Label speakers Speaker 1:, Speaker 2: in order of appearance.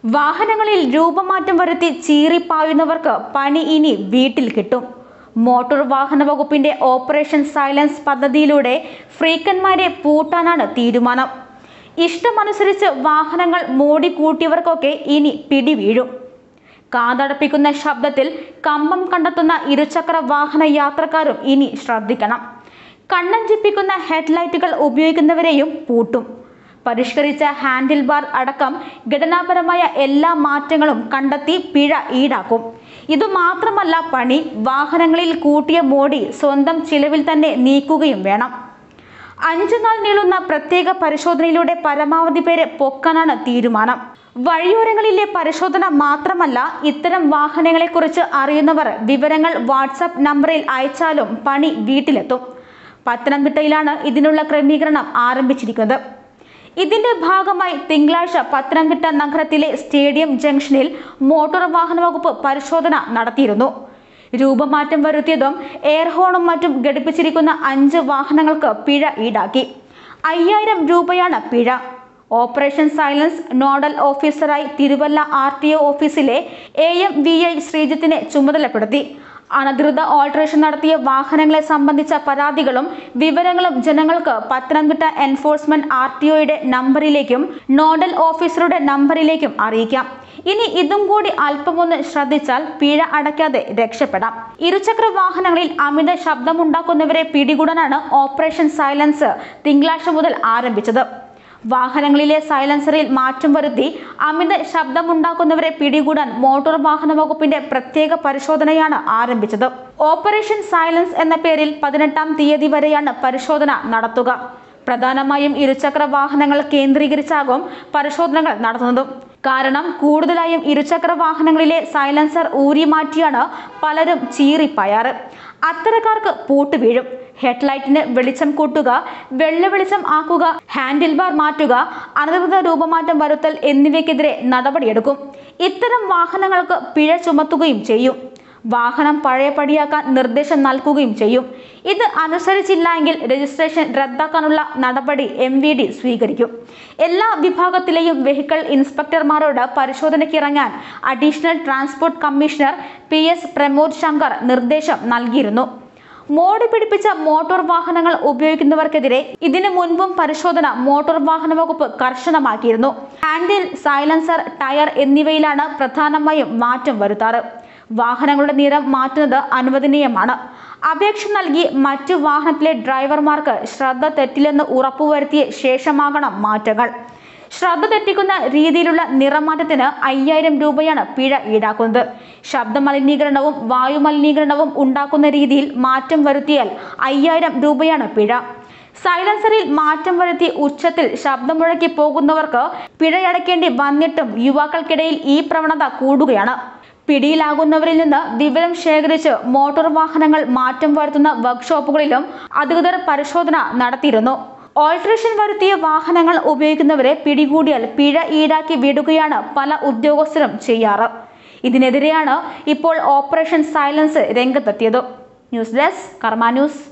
Speaker 1: വാഹനങ്ങളിൽ രൂപമാറ്റം വരുത്തി ചീറിപ്പായുന്നവർക്ക് പണി ഇനി വീട്ടിൽ കിട്ടും മോട്ടോർ വാഹന വകുപ്പിന്റെ ഓപ്പറേഷൻ സൈലൻസ് പദ്ധതിയിലൂടെ ഫ്രീക്കന്മാരെ പൂട്ടാനാണ് തീരുമാനം ഇഷ്ടമനുസരിച്ച് വാഹനങ്ങൾ മോടിക്കൂട്ടിയവർക്കൊക്കെ ഇനി പിടിവീഴും കാതടപ്പിക്കുന്ന ശബ്ദത്തിൽ കമ്പം കണ്ടെത്തുന്ന ഇരുചക്ര വാഹന യാത്രക്കാരും ഇനി ശ്രദ്ധിക്കണം കണ്ണഞ്ചിപ്പിക്കുന്ന ഹെഡ്ലൈറ്റുകൾ ഉപയോഗിക്കുന്നവരെയും പൂട്ടും പരിഷ്കരിച്ച ഹാൻഡിൽ ബാർ അടക്കം ഘടനാപരമായ എല്ലാ മാറ്റങ്ങളും കണ്ടെത്തി പിഴ ഈടാക്കും ഇതുമാത്രമല്ല പണി വാഹനങ്ങളിൽ കൂട്ടിയ മോടി സ്വന്തം ചിലവിൽ തന്നെ നീക്കുകയും വേണം അഞ്ചു നാൾ നീളുന്ന പ്രത്യേക പരിശോധനയിലൂടെ പരമാവധി പേരെ പൊക്കാനാണ് തീരുമാനം വഴിയോരങ്ങളിലെ പരിശോധന മാത്രമല്ല ഇത്തരം വാഹനങ്ങളെക്കുറിച്ച് അറിയുന്നവർ വിവരങ്ങൾ വാട്സാപ്പ് നമ്പറിൽ അയച്ചാലും പണി വീട്ടിലെത്തും പത്തനംതിട്ടയിലാണ് ഇതിനുള്ള ക്രമീകരണം ആരംഭിച്ചിരിക്കുന്നത് ഇതിന്റെ ഭാഗമായി തിങ്കളാഴ്ച പത്തനംതിട്ട നഗരത്തിലെ സ്റ്റേഡിയം ജംഗ്ഷനിൽ മോട്ടോർ വാഹന വകുപ്പ് പരിശോധന നടത്തിയിരുന്നു രൂപമാറ്റം വരുത്തിയതും എയർ ഹോണും മറ്റും ഘടിപ്പിച്ചിരിക്കുന്ന അഞ്ച് വാഹനങ്ങൾക്ക് പിഴ ഈടാക്കി അയ്യായിരം രൂപയാണ് പിഴ ഓപ്പറേഷൻ സൈലൻസ് നോഡൽ ഓഫീസറായി തിരുവല്ല ആർ ടി ഒ ഓഫീസിലെ എ എം വി ഐ ശ്രീജിത്തിനെ ചുമതലപ്പെടുത്തി അനധികൃത ഓൾട്ടറേഷൻ നടത്തിയ വാഹനങ്ങളെ സംബന്ധിച്ച പരാതികളും വിവരങ്ങളും ജനങ്ങൾക്ക് പത്തനംതിട്ട എൻഫോഴ്സ്മെന്റ് ആർ ടി ഒയുടെ നമ്പറിലേക്കും നോഡൽ ഓഫീസറുടെ നമ്പറിലേക്കും അറിയിക്കാം ഇനി ഇതും കൂടി അല്പമൊന്ന് ശ്രദ്ധിച്ചാൽ പിഴ അടയ്ക്കാതെ രക്ഷപ്പെടാം ഇരുചക്ര വാഹനങ്ങളിൽ അമിത ശബ്ദമുണ്ടാക്കുന്നവരെ പിടികൂടാനാണ് ഓപ്പറേഷൻ സൈലൻസ് തിങ്കളാഴ്ച മുതൽ ആരംഭിച്ചത് വാഹനങ്ങളിലെ സൈലൻസറിൽ മാറ്റം വരുത്തി അമിത ശബ്ദമുണ്ടാക്കുന്നവരെ പിടികൂടാൻ മോട്ടോർ വാഹന വകുപ്പിന്റെ പ്രത്യേക പരിശോധനയാണ് ആരംഭിച്ചത് ഓപ്പറേഷൻ സൈലൻസ് എന്ന പേരിൽ പതിനെട്ടാം തീയതി വരെയാണ് പരിശോധന നടത്തുക പ്രധാനമായും ഇരുചക്ര വാഹനങ്ങൾ കേന്ദ്രീകരിച്ചാകും പരിശോധനകൾ നടത്തുന്നതും കാരണം കൂടുതലായും ഇരുചക്ര വാഹനങ്ങളിലെ സൈലൻസർ ഊരി മാറ്റിയാണ് പലരും ചീറിപ്പയാറ് അത്തരക്കാർക്ക് പൂട്ട് വീഴും ഹെഡ്ലൈറ്റിന് വെളിച്ചം കൂട്ടുക വെള്ള വെളിച്ചം ആക്കുക ഹാൻഡിൽ ബാർ മാറ്റുക അനധികൃത രൂപമാറ്റം വരുത്തൽ എന്നിവയ്ക്കെതിരെ നടപടിയെടുക്കും ഇത്തരം വാഹനങ്ങൾക്ക് പിഴ ചുമത്തുകയും ചെയ്യും വാഹനം പഴയപടിയാക്കാൻ നിർദ്ദേശം നൽകുകയും ചെയ്യും ഇത് അനുസരിച്ചില്ല എങ്കിൽ രജിസ്ട്രേഷൻ റദ്ദാക്കാനുള്ള നടപടി എം വി ഡി സ്വീകരിക്കും എല്ലാ വിഭാഗത്തിലെയും വെഹിക്കിൾ ഇൻസ്പെക്ടർമാരോട് പരിശോധനയ്ക്ക് ഇറങ്ങാൻ additional transport commissioner P S Pramod Shankar നിർദ്ദേശം നൽകിയിരുന്നു മോഡ് പിടിപ്പിച്ച മോട്ടോർ വാഹനങ്ങൾ ഉപയോഗിക്കുന്നവർക്കെതിരെ ഇതിനു മുൻപും പരിശോധന മോട്ടോർ വാഹന വകുപ്പ് കർശനമാക്കിയിരുന്നു ഹാൻഡിൽ സൈലൻസർ ടയർ എന്നിവയിലാണ് പ്രധാനമായും മാറ്റം വരുത്താറ് വാഹനങ്ങളുടെ നിറം മാറ്റുന്നത് അനുവദനീയമാണ് അപേക്ഷ നൽകി മറ്റു വാഹനത്തിലെ ഡ്രൈവർമാർക്ക് ശ്രദ്ധ തെറ്റില്ലെന്ന് ഉറപ്പുവരുത്തിയ ശേഷമാകണം മാറ്റങ്ങൾ ശ്രദ്ധ തെറ്റിക്കുന്ന രീതിയിലുള്ള നിറമാറ്റത്തിന് അയ്യായിരം രൂപയാണ് പിഴ ഈടാക്കുന്നത് ശബ്ദ മലിനീകരണവും വായു മലിനീകരണവും ഉണ്ടാക്കുന്ന രീതിയിൽ മാറ്റം വരുത്തിയാൽ അയ്യായിരം രൂപയാണ് പിഴ സൈലൻസറിൽ മാറ്റം വരുത്തി ഉച്ചത്തിൽ ശബ്ദം മുഴക്കി പോകുന്നവർക്ക് പിഴയടക്കേണ്ടി വന്നിട്ടും യുവാക്കൾക്കിടയിൽ ഈ പ്രവണത കൂടുകയാണ് പിടിയിലാകുന്നവരിൽ നിന്ന് വിവരം ശേഖരിച്ച് മോട്ടോർ വാഹനങ്ങൾ മാറ്റം വരുത്തുന്ന വർക്ക്ഷോപ്പുകളിലും അധികൃതർ പരിശോധന നടത്തിയിരുന്നു ഓൾട്രേഷൻ വരുത്തിയ വാഹനങ്ങൾ ഉപയോഗിക്കുന്നവരെ പിടികൂടിയാൽ പിഴ ഈടാക്കി വിടുകയാണ് പല ഉദ്യോഗസ്ഥരും ചെയ്യാറ് ഇതിനെതിരെയാണ് ഇപ്പോൾ ഓപ്പറേഷൻ സൈലൻസ് രംഗത്തെത്തിയത് ന്യൂസ് ഡെസ്ക് കർമ്മ ന്യൂസ്